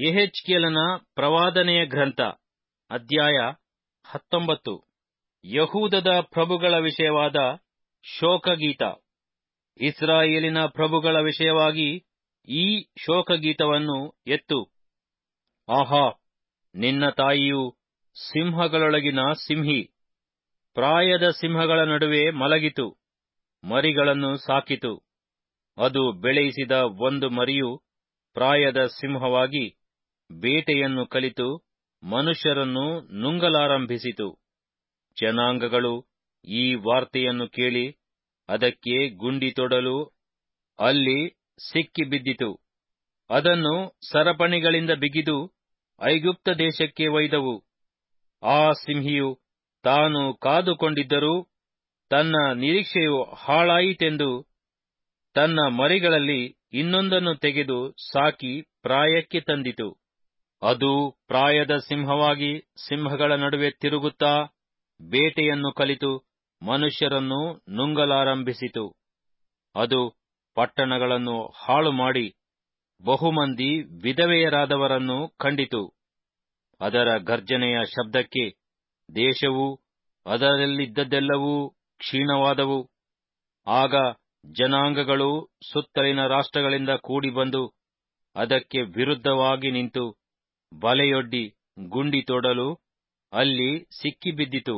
ಯೆಹೆಜ್ಕೇಲನ ಪ್ರವಾದನೆಯ ಗ್ರಂಥ ಅಧ್ಯಾಯ ಹತ್ತೊಂಬತ್ತು ಯಹೂದದ ಪ್ರಭುಗಳ ವಿಷಯವಾದ ಶೋಕಗೀತ ಇಸ್ರಾಯೇಲಿನ ಪ್ರಭುಗಳ ವಿಷಯವಾಗಿ ಈ ಶೋಕಗೀತವನ್ನು ಎತ್ತು ಆಹಾ ನಿನ್ನ ತಾಯಿಯು ಸಿಂಹಗಳೊಳಗಿನ ಸಿಂಹಿ ಪ್ರಾಯದ ಸಿಂಹಗಳ ನಡುವೆ ಮಲಗಿತು ಮರಿಗಳನ್ನು ಸಾಕಿತು ಅದು ಬೆಳೆಯಿಸಿದ ಒಂದು ಮರಿಯು ಪ್ರಾಯದ ಸಿಂಹವಾಗಿ ಬೇಟೆಯನ್ನು ಕಲಿತು ಮನುಷ್ಯರನ್ನು ನುಂಗಲಾರಂಭಿಸಿತು ಜನಾಂಗಗಳು ಈ ವಾರ್ತೆಯನ್ನು ಕೇಳಿ ಅದಕ್ಕೆ ಗುಂಡಿ ತೊಡಲು ಅಲ್ಲಿ ಸಿಕ್ಕಿಬಿದ್ದಿತು ಅದನ್ನು ಸರಪಣಿಗಳಿಂದ ಬಿಗಿದು ಐಗುಪ್ತ ದೇಶಕ್ಕೆ ಒಯ್ದವು ಆ ಸಿಂಹಿಯು ತಾನು ಕಾದುಕೊಂಡಿದ್ದರೂ ತನ್ನ ನಿರೀಕ್ಷೆಯು ಹಾಳಾಯಿತೆಂದು ತನ್ನ ಮರಿಗಳಲ್ಲಿ ಇನ್ನೊಂದನ್ನು ತೆಗೆದು ಸಾಕಿ ಪ್ರಾಯಕ್ಕೆ ತಂದಿತು ಅದು ಪ್ರಾಯದ ಸಿಂಹವಾಗಿ ಸಿಂಹಗಳ ನಡುವೆ ತಿರುಗುತ್ತಾ ಬೇಟೆಯನ್ನು ಕಲಿತು ಮನುಷ್ಯರನ್ನು ನುಂಗಲಾರಂಭಿಸಿತು ಅದು ಪಟ್ಟಣಗಳನ್ನು ಹಾಳು ಮಾಡಿ ಬಹುಮಂದಿ ವಿಧವೆಯರಾದವರನ್ನು ಕಂಡಿತು ಅದರ ಗರ್ಜನೆಯ ಶಬ್ದಕ್ಕೆ ದೇಶವೂ ಅದರಲ್ಲಿದ್ದದ್ದೆಲ್ಲವೂ ಕ್ಷೀಣವಾದವು ಆಗ ಜನಾಂಗಗಳು ಸುತ್ತಲಿನ ರಾಷ್ಟ್ರಗಳಿಂದ ಕೂಡಿಬಂದು ಅದಕ್ಕೆ ವಿರುದ್ಧವಾಗಿ ನಿಂತು ಬಲೆಯೊಡ್ಡಿ ಗುಂಡಿ ತೋಡಲು ಅಲ್ಲಿ ಸಿಕ್ಕಿಬಿದ್ದಿತು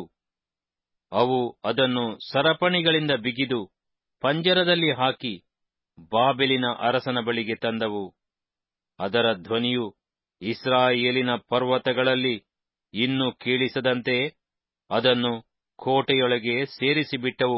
ಅವು ಅದನ್ನು ಸರಪಣಿಗಳಿಂದ ಬಿಗಿದು ಪಂಜರದಲ್ಲಿ ಹಾಕಿ ಬಾಬೆಲಿನ ಅರಸನ ಬಳಿಗೆ ತಂದವು ಅದರ ಧ್ವನಿಯು ಇಸ್ರಾಯೇಲಿನ ಪರ್ವತಗಳಲ್ಲಿ ಇನ್ನು ಕೇಳಿಸದಂತೆ ಅದನ್ನು ಕೋಟೆಯೊಳಗೆ ಸೇರಿಸಿಬಿಟ್ಟವು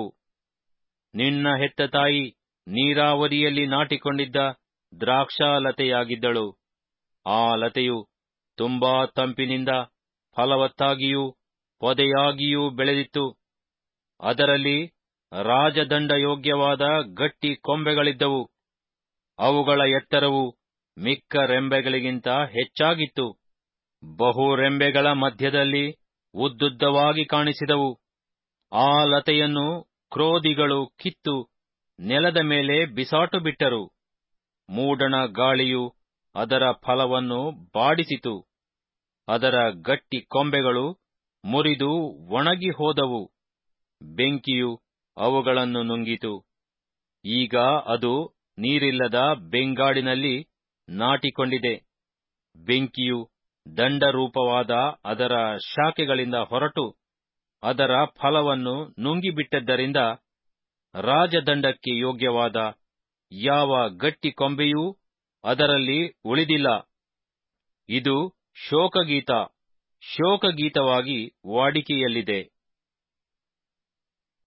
ನಿನ್ನ ಹೆತ್ತ ತಾಯಿ ನೀರಾವರಿಯಲ್ಲಿ ನಾಟಿಕೊಂಡಿದ್ದ ದ್ರಾಕ್ಷಾಲತೆಯಾಗಿದ್ದಳು ಆ ಲತೆಯು ತುಂಬಾ ತಂಪಿನಿಂದ ಫಲವತ್ತಾಗಿಯೂ ಪೊದೆಯಾಗಿಯೂ ಬೆಳೆದಿತ್ತು ಅದರಲ್ಲಿ ರಾಜದಂಡಯೋಗ್ಯವಾದ ಗಟ್ಟಿ ಕೊಂಬೆಗಳಿದ್ದವು ಅವುಗಳ ಎತ್ತರವು ಮಿಕ್ಕ ರೆಂಬೆಗಳಿಗಿಂತ ಹೆಚ್ಚಾಗಿತ್ತು ಬಹು ರೆಂಬೆಗಳ ಮಧ್ಯದಲ್ಲಿ ಉದ್ದುದ್ದವಾಗಿ ಕಾಣಿಸಿದವು ಆ ಲತೆಯನ್ನು ಕ್ರೋಧಿಗಳು ಕಿತ್ತು ನೆಲದ ಮೇಲೆ ಬಿಸಾಟು ಬಿಟ್ಟರು ಮೂಡಣ ಗಾಳಿಯು ಅದರ ಫಲವನ್ನು ಬಾಡಿಸಿತು ಅದರ ಗಟ್ಟಿ ಕೊಂಬೆಗಳು ಮುರಿದು ಒಣಗಿ ಹೋದವು ಬೆಂಕಿಯು ಅವುಗಳನ್ನು ನುಂಗಿತು ಈಗ ಅದು ನೀರಿಲ್ಲದ ಬೆಂಗಾಡಿನಲ್ಲಿ ನಾಟಿಕೊಂಡಿದೆ ಬೆಂಕಿಯು ದಂಡರೂಪವಾದ ಅದರ ಶಾಖೆಗಳಿಂದ ಹೊರಟು ಅದರ ಫಲವನ್ನು ನುಂಗಿಬಿಟ್ಟದ್ದರಿಂದ ರಾಜದಂಡಕ್ಕೆ ಯೋಗ್ಯವಾದ ಯಾವ ಗಟ್ಟಿ ಕೊಂಬೆಯೂ ಅದರಲ್ಲಿ ಉಳಿದಿಲ್ಲ ಇದು ಶೋಕಗೀತ ಶೋಕಗೀತವಾಗಿ ವಾಡಿಕೆಯಲ್ಲಿದೆ